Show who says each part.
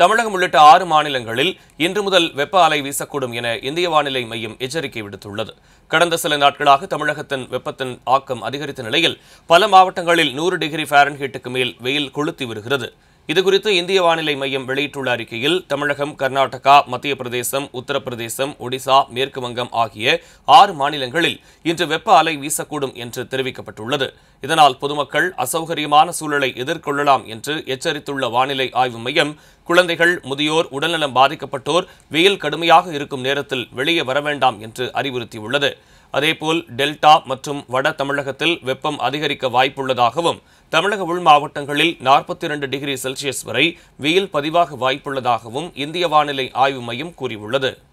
Speaker 1: தமிழகம் உள்ளிட்ட ஆறு மாநிலங்களில் இன்று முதல் வெப்ப அலை வீசக்கூடும் என இந்திய வானிலை மையம் எச்சரிக்கை விடுத்துள்ளது கடந்த சில நாட்களாக தமிழகத்தின் வெப்பத்தின் ஆக்கம் அதிகரித்த நிலையில் பல மாவட்டங்களில் நூறு டிகிரி ஃபாரன்ஹீட்டுக்கு மேல் வெயில் கொளுத்தி வருகிறது இதுகுறித்து இந்திய வானிலை மையம் வெளியிட்டுள்ள அறிக்கையில் தமிழகம் கர்நாடகா மத்திய பிரதேசம் உத்தரப்பிரதேசம் ஒடிசா மேற்கு வங்கம் ஆகிய ஆறு மாநிலங்களில் இன்று வெப்ப அலை வீசக்கூடும் என்று தெரிவிக்கப்பட்டுள்ளது இதனால் பொதுமக்கள் அசௌகரியமான சூழலை எதிர்கொள்ளலாம் என்று எச்சரித்துள்ள வானிலை ஆய்வு மையம் குழந்தைகள் முதியோர் உடல்நலம் பாதிக்கப்பட்டோர் வெயில் கடுமையாக இருக்கும் நேரத்தில் வெளியே வர வேண்டாம் என்று அறிவுறுத்தியுள்ளது அதேபோல் டெல்டா மற்றும் வட தமிழகத்தில் வெப்பம் அதிகரிக்க வாய்ப்புள்ளதாகவும் தமிழக உள் மாவட்டங்களில் நாற்பத்தி இரண்டு டிகிரி செல்சியஸ் வரை வெயில் பதிவாக வாய்ப்புள்ளதாகவும் இந்திய வானிலை ஆய்வு மையம் கூறியுள்ளது